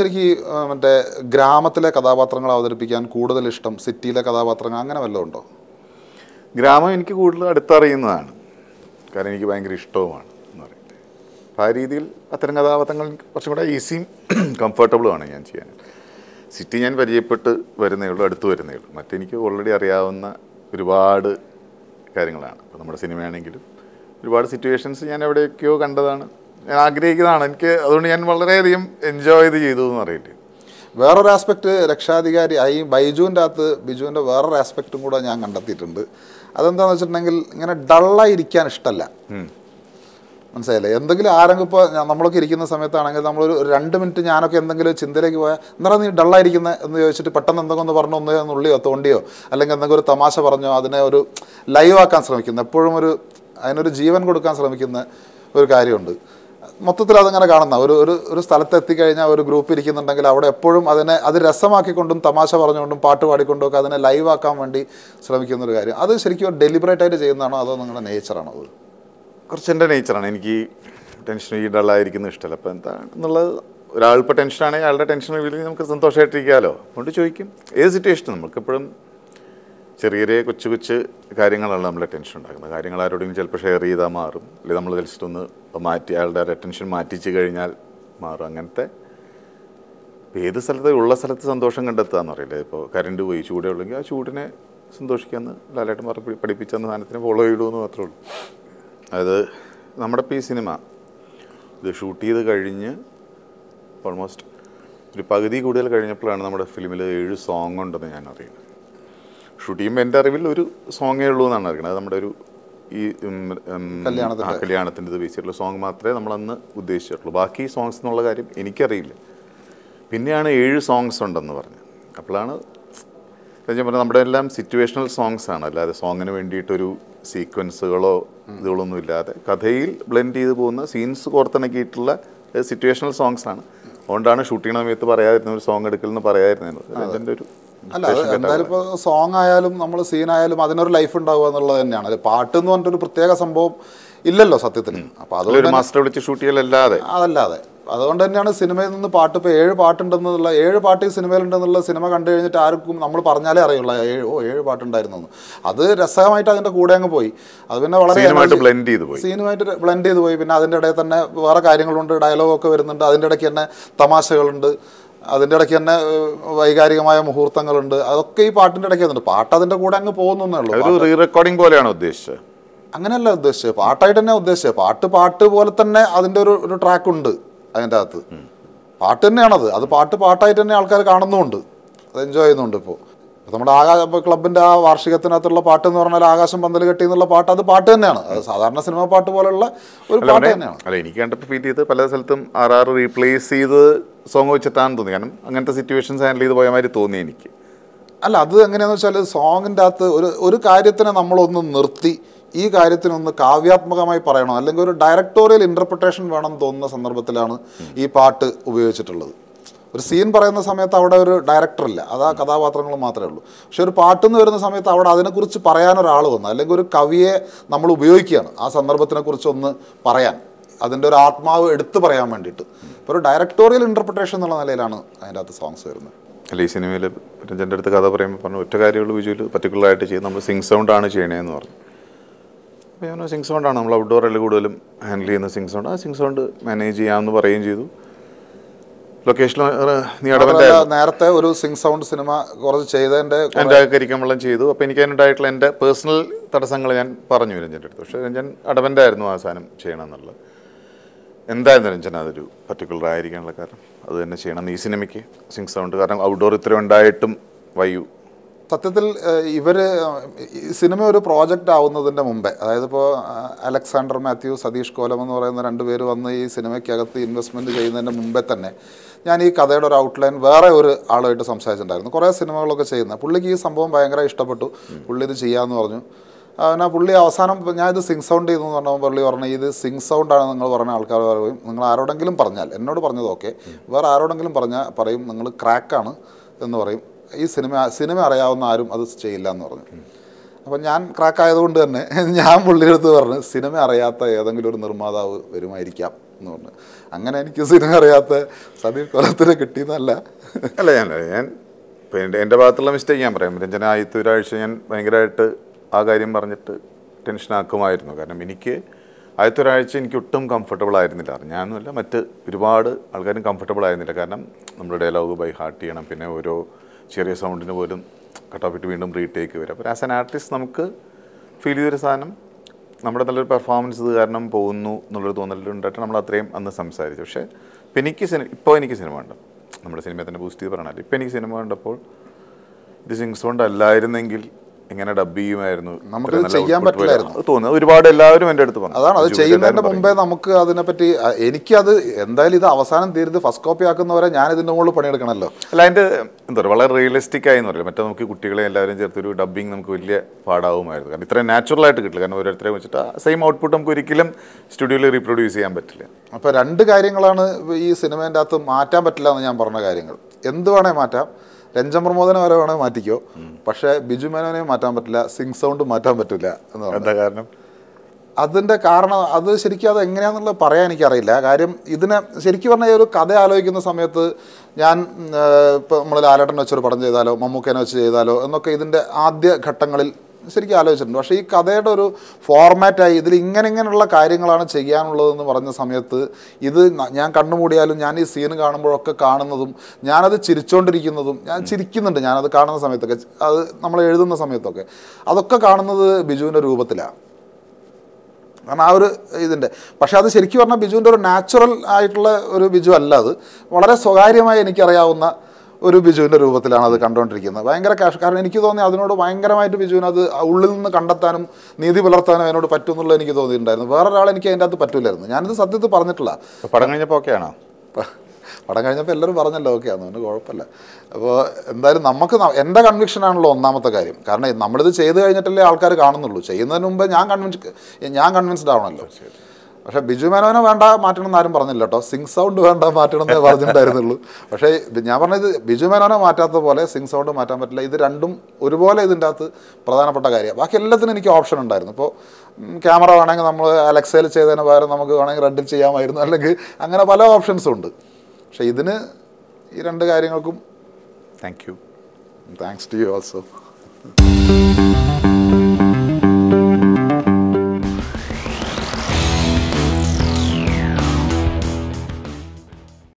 ശരിക്കും ഈ, ആ, മറ്റേ ഗ്രാമത്തിലെ കഥാപാത്രങ്ങൾ അവതരിപ്പിക്കാൻ കൂടുതൽ ഇഷ്ടം സിറ്റിയിലെ കഥാപാത്രങ്ങൾ അങ്ങനെ വല്ലതും ഉണ്ടോ ഗ്രാമം എനിക്ക് കൂടുതൽ അടുത്തറിയുന്നതാണ് കാരണം എനിക്ക് ഭയങ്കര ഇഷ്ടവുമാണ് എന്ന് പറയുന്നത് അപ്പോൾ ആ രീതിയിൽ അത്തരം കഥാപാത്രങ്ങൾ എനിക്ക് കുറച്ചും കൂടെ ഈസിയും കംഫർട്ടബിളുമാണ് ഞാൻ ചെയ്യാൻ സിറ്റി ഞാൻ പരിചയപ്പെട്ട് വരുന്നേ ഉള്ളൂ അടുത്ത് വരുന്നേ ഉള്ളൂ മറ്റെനിക്ക് ഓൾറെഡി അറിയാവുന്ന ഒരുപാട് കാര്യങ്ങളാണ് ഇപ്പോൾ നമ്മുടെ സിനിമയാണെങ്കിലും ഒരുപാട് സിറ്റുവേഷൻസ് ഞാൻ എവിടെയൊക്കെയോ കണ്ടതാണ് ഞാൻ ആഗ്രഹിക്കുന്നതാണ് എനിക്ക് അതുകൊണ്ട് ഞാൻ വളരെയധികം എൻജോയ് ചെയ്ത് ചെയ്തു എന്ന് അറിയില്ലേ വേറൊരു ആസ്പെക്ട് രക്ഷാധികാരി ആ ഈ ബൈജുവിൻ്റെ അകത്ത് ബിജുവിൻ്റെ വേറൊരു ആസ്പെക്റ്റും കൂടെ ഞാൻ കണ്ടെത്തിയിട്ടുണ്ട് അതെന്താണെന്ന് വെച്ചിട്ടുണ്ടെങ്കിൽ ഇങ്ങനെ ഡള്ളായി ഇരിക്കാൻ ഇഷ്ടമല്ല മനസ്സിലായില്ലേ എന്തെങ്കിലും ആരെങ്കിലും ഇപ്പോൾ നമ്മളൊക്കെ ഇരിക്കുന്ന സമയത്താണെങ്കിൽ നമ്മളൊരു ഒരു രണ്ട് മിനിറ്റ് ഞാനൊക്കെ എന്തെങ്കിലും ചിന്തയിലേക്ക് പോയാൽ എന്താ നീ ഡള്ളായിരിക്കുന്നത് എന്ന് ചോദിച്ചിട്ട് പെട്ടെന്ന് എന്തെങ്കിലും ഒന്ന് പറഞ്ഞു ഒന്ന് നുള്ളിയോ തോണ്ടിയോ അല്ലെങ്കിൽ എന്തെങ്കിലും ഒരു തമാശ പറഞ്ഞോ അതിനെ ഒരു ലൈവ് ആക്കാൻ ശ്രമിക്കുന്ന എപ്പോഴും ഒരു അതിനൊരു ജീവൻ കൊടുക്കാൻ ശ്രമിക്കുന്ന ഒരു കാര്യമുണ്ട് മൊത്തത്തിൽ അതങ്ങനെ കാണുന്ന ഒരു ഒരു ഒരു സ്ഥലത്ത് എത്തിക്കഴിഞ്ഞാൽ ഒരു ഗ്രൂപ്പ് ഇരിക്കുന്നുണ്ടെങ്കിൽ അവിടെ എപ്പോഴും അതിനെ അത് രസമാക്കിക്കൊണ്ടും തമാശ പറഞ്ഞുകൊണ്ടും പാട്ട് പാടിക്കൊണ്ടും ഒക്കെ അതിനെ ലൈവ് ആക്കാൻ വേണ്ടി ശ്രമിക്കുന്ന ഒരു കാര്യം അത് ശരിക്കും ഡെലിബറേറ്റ് ആയിട്ട് ചെയ്യുന്നതാണോ അതോ നിങ്ങളുടെ നേച്ചറാണോ അത് കുറച്ച് എൻ്റെ നേച്ചറാണ് എനിക്ക് ടെൻഷൻ ഈ ഡള്ളായിരിക്കുന്ന ഇഷ്ടമല്ല അപ്പോൾ എന്താണെന്നുള്ളത് ഒരാൾ ഇപ്പോൾ ടെൻഷനാണെങ്കിൽ അയാളുടെ ടെൻഷൻ റിവീൽ നമുക്ക് സന്തോഷമായിട്ടിരിക്കാമല്ലോ അതുകൊണ്ട് ചോദിക്കും ഏത് സിറ്റുവേഷനും നമുക്കെപ്പോഴും ചെറിയ ചെറിയ കൊച്ചു കൊച്ചു കാര്യങ്ങളാണ് നമ്മളെ ടെൻഷൻ ഉണ്ടാക്കുന്നത് കാര്യങ്ങൾ ആരോടെങ്കിലും ചിലപ്പോൾ ഷെയർ ചെയ്താൽ മാറും അല്ലെങ്കിൽ നമ്മൾ ജസ്റ്റ് ഒന്ന് മാറ്റി അയാളുടെ ടെൻഷൻ മാറ്റിച്ച് കഴിഞ്ഞാൽ മാറും അങ്ങനത്തെ ഇപ്പം ഏത് സ്ഥലത്ത് ഉള്ള സ്ഥലത്ത് സന്തോഷം കണ്ടെത്തുകയെന്ന് പറയില്ലേ ഇപ്പോൾ കറണ്ട് പോയി ചൂടേ ഉള്ളെങ്കിൽ ആ ചൂടിനെ സന്തോഷിക്കാമെന്ന് ലാലേട്ടൻ പറഞ്ഞ് പഠിപ്പിച്ചെന്ന സാധനത്തിന് ഫോളോ ചെയ്യണമെന്ന് മാത്രമേ ഉള്ളൂ അതായത് നമ്മുടെ ഇപ്പോൾ ഈ സിനിമ ഇത് ഷൂട്ട് ചെയ്ത് കഴിഞ്ഞ് ഓൾമോസ്റ്റ് ഒരു പകുതി കൂടുതൽ കഴിഞ്ഞപ്പോഴാണ് നമ്മുടെ ഫിലിമിൽ ഏഴ് സോങ് ഉണ്ടെന്ന് ഞാൻ അറിയുന്നത് ഷൂട്ട് ചെയ്യുമ്പോൾ എൻ്റെ അറിവിൽ ഒരു സോങ്ങേ ഉള്ളൂ എന്നാണ് അറിയുന്നത് അത് നമ്മുടെ ഒരു ഈ ഉം, ഉം, കല്യാണത്തിൻ്റെ. ആ, കല്യാണത്തിൻ്റെ ഇത് ബേസിച്ചുള്ള സോങ് മാത്രമേ നമ്മളന്ന് ഉദ്ദേശിച്ചിട്ടുള്ളൂ ബാക്കി സോങ്സ് എന്നുള്ള കാര്യം എനിക്കറിയില്ല പിന്നെയാണ് ഏഴ് സോങ്സ് ഉണ്ടെന്ന് പറഞ്ഞു അപ്പോഴാണ് ഞാൻ പറഞ്ഞത് നമ്മുടെ എല്ലാം സിറ്റുവേഷണൽ സോങ്സ് ആണ് അല്ലാതെ സോങ്ങിന് വേണ്ടിയിട്ടൊരു സീക്വൻസുകളോ ഇതുകളൊന്നും ഇല്ലാതെ കഥയിൽ ബ്ലെൻഡ് ചെയ്ത് പോകുന്ന സീൻസ് കോർത്തിണക്കിയിട്ടുള്ള സിറ്റുവേഷണൽ സോങ്സ് ആണ് അതുകൊണ്ടാണ് ഷൂട്ട് ചെയ്യണ സമയത്ത് പറയാതിരുന്ന ഒരു സോങ് എടുക്കലെന്ന് പറയാതിരുന്നത് രഞ്ജൻ്റെ ഒരു അല്ല അത് എന്തായാലും ഇപ്പോൾ സോങ് ആയാലും നമ്മൾ സീൻ ആയാലും അതിനൊരു ലൈഫ് ഉണ്ടാവുക എന്നുള്ളത് തന്നെയാണ് അത് പാട്ട് എന്ന് പറഞ്ഞിട്ടൊരു പ്രത്യേക സംഭവം ഇല്ലല്ലോ സത്യത്തിൽ അപ്പോൾ ഒരു അതുകൊണ്ട് മാസ്റ്റർ വിളിച്ച് ഷൂട്ട് ചെയ്യലല്ലാതെ അതല്ലാതെ അതുകൊണ്ട് തന്നെയാണ് സിനിമയിൽ നിന്ന് പാട്ട് ഇപ്പോൾ ഏഴ് പാട്ടുണ്ടെന്നുള്ള ഏഴ് പാട്ട് ഈ സിനിമയിലുണ്ടെന്നുള്ള സിനിമ കണ്ടു കഴിഞ്ഞിട്ട് ആർക്കും നമ്മൾ പറഞ്ഞാലേ അറിയുള്ളൂ ഏഴ് ഓ ഏഴ് പാട്ടുണ്ടായിരുന്നു എന്ന് അത് രസമായിട്ട് അതിൻ്റെ കൂടെ അങ്ങ് പോയി അത് പിന്നെ വളരെ സീനുമായിട്ട് energy- ബ്ലെൻഡ് ചെയ്ത് പോയി സീനുമായിട്ട് ബ്ലെൻഡ് ചെയ്ത് പോയി പിന്നെ അതിൻ്റെ ഇടയിൽ തന്നെ വേറെ കാര്യങ്ങളുണ്ട് ഡയലോഗൊക്കെ വരുന്നുണ്ട് അതിൻ്റെ ഇടയ്ക്ക് തന്നെ തമാശകളുണ്ട് അതിൻ്റെ ഇടയ്ക്ക് തന്നെ ഏഹ്, വൈകാരികമായ മുഹൂർത്തങ്ങളുണ്ട് അതൊക്കെ ഈ പാട്ടിൻ്റെ ഇടയ്ക്ക് വരുന്നുണ്ട് പാട്ട് അതിൻ്റെ കൂടെ അങ്ങ് പോകുന്നേ ഉള്ളൂ ഒരു റീ റെക്കോർഡിംഗ് പോലെയാണ് ഉദ്ദേശിച്ചത് അങ്ങനെയല്ല ഉദ്ദേശിച്ചത് പാട്ടായിട്ട് തന്നെ ഉദ്ദേശിച്ചത് പാട്ട് പാട്ട് പോലെ തന്നെ അതിൻ്റെ ഒരു ഒരു ട്രാക്ക് ഉണ്ട് അതിൻ്റെ അകത്ത് പാട്ട് തന്നെയാണത് അത് പാട്ട് പാട്ടായിട്ട് തന്നെ ആൾക്കാർ കാണുന്നുമുണ്ട് അത് എൻജോയ് ചെയ്യുന്നുണ്ട് ഇപ്പോൾ നമ്മുടെ ആകാശ ഇപ്പോൾ ക്ലബിൻ്റെ ആ വാർഷികത്തിനകത്തുള്ള പാട്ട് എന്ന് പറഞ്ഞാൽ ആകാശം പന്തൽ കെട്ടി എന്നുള്ള പാട്ട് അത് പാട്ട് തന്നെയാണ് അത് സാധാരണ സിനിമ പാട്ട് പോലെയുള്ള ഒരു അല്ല, പാട്ട് അവിടെ- തന്നെയാണ് അല്ല എനിക്ക് കണ്ടപ്പോൾ ഫീൽ ചെയ്ത് പല സ്ഥലത്തും ആർ ആർ റീപ്ലേസ് ചെയ്ത് സോങ് വെച്ചിട്ടാണ് തോന്നി കാരണം അങ്ങനത്തെ സിറ്റുവേഷൻസ് ഹാൻഡിൽ ചെയ്ത് പോയ മാതിരി തോന്നി എനിക്ക് അല്ല അത് എങ്ങനെയാന്ന് വെച്ചാൽ സോങ്ങിൻ്റെ അകത്ത് ഒരു ഒരു കാര്യത്തിനെ നമ്മളൊന്ന് നിർത്തി ഈ കാര്യത്തിനൊന്ന് കാവ്യാത്മകമായി പറയണം അല്ലെങ്കിൽ ഒരു ഡയറക്ടോറിയൽ ഇൻ്റർപ്രിട്ടേഷൻ വേണം തോന്നുന്ന സന്ദർഭത്തിലാണ് ഈ പാട്ട് ഉപയോഗിച്ചിട്ടുള്ളത് ഒരു സീൻ പറയുന്ന സമയത്ത് അവിടെ ഒരു ഡയറക്ടർ ഇല്ല അത് ആ കഥാപാത്രങ്ങൾ മാത്രമേ ഉള്ളൂ പക്ഷെ ഒരു പാട്ടെന്ന് വരുന്ന സമയത്ത് അവിടെ അതിനെക്കുറിച്ച് പറയാൻ ഒരാൾ വന്നു അല്ലെങ്കിൽ ഒരു കവിയെ നമ്മൾ ഉപയോഗിക്കുകയാണ് ആ സന്ദർഭത്തിനെക്കുറിച്ച് ഒന്ന് പറയാൻ അതിൻ്റെ ഒരു ആത്മാവ് എടുത്തു പറയാൻ വേണ്ടിയിട്ട് ഇപ്പോൾ ഒരു ഡയറക്ടോറിയൽ ഇൻ്റർപ്രിട്ടേഷൻ എന്നുള്ള നിലയിലാണ് അതിൻ്റെ അകത്ത് സോങ്സ് വരുന്നത് അല്ല ഈ സിനിമയിൽ രഞ്ജൻ്റെ അടുത്ത് കഥ പറയുമ്പോൾ പറഞ്ഞു ഒറ്റ കാര്യമുള്ളൂ വിജുവിൽ പർട്ടിക്കുലർ ആയിട്ട് ചെയ്ത് നമ്മൾ സിങ് സൗണ്ട് ആണ് ചെയ്യണേന്ന് പറഞ്ഞു അപ്പോൾ ഞാൻ സിങ് സൗണ്ട് ആണ് നമ്മൾ ഔട്ട്ഡോറിൽ കൂടുതലും ഹാൻഡിൽ ചെയ്യുന്ന സിങ് സൗണ്ട് ആ സിങ് സൗണ്ട് മാനേജ് ചെയ്യാമെന്ന് പറയുകയും ചെയ്തു ലൊക്കേഷനിൽ നീ അടവൻ്റെ മാത്രമല്ല, നേരത്തെ ഒരു സിംഗ് സൗണ്ട് സിനിമ കുറച്ച് ചെയ്തതിന്റെ എൻ്റെ കരിക്കാൻ വെള്ളം ചെയ്തു അപ്പോൾ എനിക്ക് അതിനുണ്ടായിട്ടുള്ള എൻ്റെ പേഴ്സണൽ തടസ്സങ്ങൾ ഞാൻ പറഞ്ഞു രഞ്ജൻ്റെ അടുത്ത് പക്ഷേ രഞ്ജൻ അടവൻ്റെ ആയിരുന്നു ആ സാധനം ചെയ്യണം എന്നുള്ളത് എന്തായിരുന്നു രഞ്ജൻ അതൊരു പർട്ടിക്കുലർ ആയിരിക്കാനുള്ള കാരണം അത് തന്നെ ചെയ്യണം ഈ സിനിമയ്ക്ക് സിംഗ് സൗണ്ട് കാരണം ഔട്ട്ഡോർ ഇത്ര ഉണ്ടായിട്ടും വയ്യു സത്യത്തിൽ ഏഹ്, ഇവര് ഈ സിനിമ ഒരു പ്രോജക്റ്റ് ആവുന്നതിന്റെ മുമ്പേ അതായത് ഇപ്പോൾ അലക്സാണ്ടർ മാത്യു സതീഷ് കോലം എന്ന് പറയുന്ന രണ്ട് പേര് വന്ന് ഈ സിനിമയ്ക്കകത്ത് ഇൻവെസ്റ്റ്മെന്റ് ചെയ്യുന്നതിന്റെ മുമ്പേ തന്നെ ഞാൻ ഈ കഥയുടെ ഒരു ഔട്ട്ലൈൻ വേറെ ഒരു ആളുമായിട്ട് സംസാരിച്ചിട്ടുണ്ടായിരുന്നു കുറേ സിനിമകളൊക്കെ ചെയ്യുന്നത് പുള്ളിക്ക് ഈ സംഭവം ഭയങ്കര ഇഷ്ടപ്പെട്ടു പുള്ളി ഇത് ചെയ്യാമെന്ന് പറഞ്ഞു പിന്നെ പുള്ളി അവസാനം ഞാൻ ഇത് സിങ് സൗണ്ട് ചെയ്തു എന്ന് പറഞ്ഞപ്പോൾ പുള്ളി പറഞ്ഞു ഇത് സിങ് സൗണ്ട് ആണ് നിങ്ങൾ പറഞ്ഞ ആൾക്കാർ പറയും നിങ്ങൾ ആരോടെങ്കിലും പറഞ്ഞാൽ എന്നോട് പറഞ്ഞത് ഓക്കെ വേറെ ആരോടെങ്കിലും പറഞ്ഞാൽ പറയും നിങ്ങൾ ക്രാക്കാണ് എന്ന് പറയും ഈ സിനിമ സിനിമ അറിയാവുന്ന ആരും അത് ചെയ്യില്ല എന്ന് പറഞ്ഞു അപ്പം ഞാൻ ക്രാക്ക് ആയതുകൊണ്ട് തന്നെ ഞാൻ പുള്ളിയുടെ അടുത്ത് പറഞ്ഞു സിനിമ അറിയാത്ത ഏതെങ്കിലും ഒരു നിർമ്മാതാവ് വരുമായിരിക്കാം എന്ന് പറഞ്ഞു അങ്ങനെ എനിക്ക് സിനിമ അറിയാത്ത സതീഷ് കൊലത്തിന് കിട്ടിയെന്നല്ല അല്ല ഞാൻ ഞാൻ ഇപ്പം എൻ്റെ എൻ്റെ ഭാഗത്തുള്ള മിസ്റ്റേക്ക് ഞാൻ പറയാം രഞ്ജന ആദ്യത്തെ ഒരാഴ്ച ഞാൻ ഭയങ്കരമായിട്ട് ആ കാര്യം പറഞ്ഞിട്ട് ടെൻഷനാക്കുമായിരുന്നു കാരണം എനിക്ക് ആദ്യത്തെ ഒരാഴ്ച എനിക്ക് ഒട്ടും കംഫർട്ടബിൾ ആയിരുന്നില്ല ഞാനൊന്നുമല്ല മറ്റ് ഒരുപാട് ആൾക്കാരും കംഫർട്ടബിൾ ആയിരുന്നില്ല കാരണം നമ്മുടെ ഡയലോഗ് ബൈ ഹാർട്ട് ചെയ്യണം പിന്നെ ഓരോ ചെറിയ സൗണ്ടിന് പോലും കട്ടോപ്പിട്ട് വീണ്ടും റീടേക്ക് വരും അപ്പോൾ ആസ് ആൻ ആർട്ടിസ്റ്റ് നമുക്ക് ഫീൽ ചെയ്തൊരു സാധനം നമ്മുടെ നല്ലൊരു പെർഫോമൻസ് ഇത് കാരണം പോകുന്നു എന്നുള്ളൊരു തോന്നലുണ്ടായിട്ട് നമ്മൾ അത്രയും അന്ന് സംസാരിച്ചു പക്ഷേ ഇപ്പം എനിക്ക് സിനിമ ഇപ്പോൾ എനിക്ക് സിനിമ ഉണ്ട് നമ്മുടെ സിനിമയെ തന്നെ ബൂസ്റ്റ് ചെയ്ത് പറഞ്ഞാൽ ഇപ്പം എനിക്ക് സിനിമ കണ്ടപ്പോൾ ഇത് സിങ്സ് കൊണ്ട് അല്ലായിരുന്നെങ്കിൽ എങ്ങനെ ഡബ് ചെയ്യുമായിരുന്നു നമുക്കിത് ഇത്രയും നല്ല ചെയ്യാൻ output വരും. പറ്റില്ലായിരുന്നു. അത് തോന്നുന്നു ഒരുപാട് എല്ലാവരും എൻ്റെ അടുത്ത് പറഞ്ഞു അതാണ് അത് ജൂബിലി ചെയ്യുന്നതിന്റെ എല്ലാവരും മുമ്പേ നമുക്ക് അതിനെപ്പറ്റി അ- എനിക്കത് എന്തായാലും ഇത് അവസാനം തീരുത് ഫസ്റ്റ് കോപ്പി ആക്കുന്നവരെ ഞാൻ ഇതിന്റെ മുകളിൽ പണിയെടുക്കണമല്ലോ അല്ല അതിൻ്റെ എന്താ പറയുക വളരെ റിയലിസ്റ്റിക് ആയി എന്ന് പറയില്ല മറ്റേ നമുക്ക് കുട്ടികളെ എല്ലാവരും ചേർത്ത് ഒരു ഡബ്ബിങ് നമുക്ക് വലിയ പാടാവുമായിരുന്നു കാരണം ഇത്രയും നാച്ചുറൽ ആയിട്ട് കിട്ടില്ല കാരണം ഓരോരുത്തരെ വെച്ചിട്ട് സെയിം ഔട്ട്പുട്ട് നമുക്ക് ഒരിക്കലും സ്റ്റുഡിയോയിൽ റീപ്രൊഡ്യൂസ് ചെയ്യാൻ പറ്റില്ല അപ്പോൾ രണ്ട് കാര്യങ്ങളാണ് ഈ സിനിമേൻ്റെ അകത്ത് മാറ്റാൻ പറ്റില്ല എന്ന് ഞാൻ പറഞ്ഞ കാര്യങ്ങൾ എന്ത് വേണേൽ മാറ്റാം രഞ്ജൻ പ്രമോദനെ വരെ വേണേൽ മാറ്റിക്കോ പക്ഷേ ബിജു മേനോനെ മാറ്റാൻ പറ്റില്ല സിംഗ് സൗണ്ട് മാറ്റാൻ പറ്റില്ല എന്ന് പറഞ്ഞു എന്താ കാരണം അതിൻ്റെ കാരണം അത് ശരിക്കും അത് എങ്ങനെയാണെന്നുള്ളത് പറയാൻ എനിക്കറിയില്ല കാര്യം ഇതിനെ ശരിക്കും പറഞ്ഞാൽ ഈ ഒരു കഥ ആലോചിക്കുന്ന സമയത്ത് ഞാൻ ഇപ്പോൾ നമ്മൾ ലാലേട്ടൻ വെച്ചൊരു പടം ചെയ്താലോ മമ്മൂക്കേനെ വെച്ച് ചെയ്താലോ എന്നൊക്കെ ഇതിൻ്റെ ആദ്യ ഘട്ടങ്ങളിൽ ശരിക്കും ആലോചിച്ചിട്ടുണ്ട് പക്ഷേ ഈ കഥയുടെ ഒരു ഫോർമാറ്റായി ഇതിൽ ഇങ്ങനെ ഇങ്ങനെയുള്ള കാര്യങ്ങളാണ് ചെയ്യാനുള്ളതെന്ന് പറഞ്ഞ സമയത്ത് ഇത് ന- ഞാൻ കണ്ണുമൂടിയാലും ഞാൻ ഈ സീൻ കാണുമ്പോഴൊക്കെ കാണുന്നതും ഞാനത് ചിരിച്ചുകൊണ്ടിരിക്കുന്നതും ഞാൻ ചിരിക്കുന്നുണ്ട് ഞാനത് കാണുന്ന സമയത്തൊക്കെ അത് നമ്മൾ എഴുതുന്ന സമയത്തൊക്കെ അതൊക്കെ കാണുന്നത് ബിജുവിൻ്റെ രൂപത്തിലാണ് കാരണം ആ ഒരു ഇതിൻ്റെ പക്ഷെ അത് ശരിക്കും പറഞ്ഞാൽ ബിജുവിൻ്റെ ഒരു നാച്ചുറൽ ആയിട്ടുള്ള ഒരു ബിജു അല്ല അത് വളരെ സ്വകാര്യമായി എനിക്കറിയാവുന്ന ഒരു ബിജുവിൻ്റെ രൂപത്തിലാണ് അത് കണ്ടുകൊണ്ടിരിക്കുന്നത് ഭയങ്കര കാഷ് കാരണം എനിക്ക് തോന്നി അതിനോട് ഭയങ്കരമായിട്ട് ബിജുവിന് അത് ഉള്ളിൽ നിന്ന് കണ്ടെത്താനും നീതി പുലർത്താനും അതിനോട് പറ്റുമെന്നുള്ള എനിക്ക് തോന്നിയിട്ടുണ്ടായിരുന്നു വേറൊരാൾ എനിക്ക് അതിൻ്റെ അകത്ത് പറ്റൂലായിരുന്നു ഞാനിത് സത്യത്തിൽ പറഞ്ഞിട്ടില്ല ഇപ്പൊ പടം കഴിഞ്ഞപ്പോൾ ഓക്കെയാണോ പ- പടം കഴിഞ്ഞപ്പോൾ എല്ലാവരും പറഞ്ഞല്ലോ ഓക്കെ അതുകൊണ്ട് കുഴപ്പമില്ല അപ്പോൾ എന്തായാലും നമുക്ക് ന- എൻ്റെ കൺവിക്ഷൻ ആണല്ലോ ഒന്നാമത്തെ കാര്യം കാരണം നമ്മളിത് ചെയ്ത് കഴിഞ്ഞിട്ടല്ലേ ആൾക്കാർ കാണുന്നുള്ളൂ ചെയ്യുന്നതിന് മുമ്പ് ഞാൻ കൺവിൻസ് ഞാൻ കൺവിൻസ്ഡ് ആവണമല്ലോ പക്ഷേ ബിജു മേനോനെ വേണ്ട മാറ്റണം എന്ന് ആരും പറഞ്ഞില്ല കേട്ടോ സിംഗ് സൗണ്ട് വേണ്ട മാറ്റണം എന്നേ പറഞ്ഞിട്ടുണ്ടായിരുന്നുള്ളൂ പക്ഷേ ബി- ഞാൻ പറഞ്ഞത് ബിജു മേനോനെ മാറ്റാത്ത പോലെ സിംഗ് സൗണ്ട് മാറ്റാൻ പറ്റില്ല ഇത് രണ്ടും ഒരുപോലെ ഇതിൻ്റെ അകത്ത് പ്രധാനപ്പെട്ട കാര്യമാണ് ബാക്കി എല്ലാത്തിനും എനിക്ക് ഓപ്ഷൻ ഉണ്ടായിരുന്നു ഇപ്പോൾ ക്യാമറ വേണമെങ്കിൽ നമ്മൾ അലക്സയിൽ ചെയ്തതിന് പകരം നമുക്ക് വേണമെങ്കിൽ റെഡിൽ ചെയ്യാമായിരുന്നു അല്ലെങ്കിൽ അങ്ങനെ പല ഓപ്ഷൻസും ഉണ്ട് പക്ഷേ ഇതിന് ഈ രണ്ട് കാര്യങ്ങൾക്കും thank you thanks to you also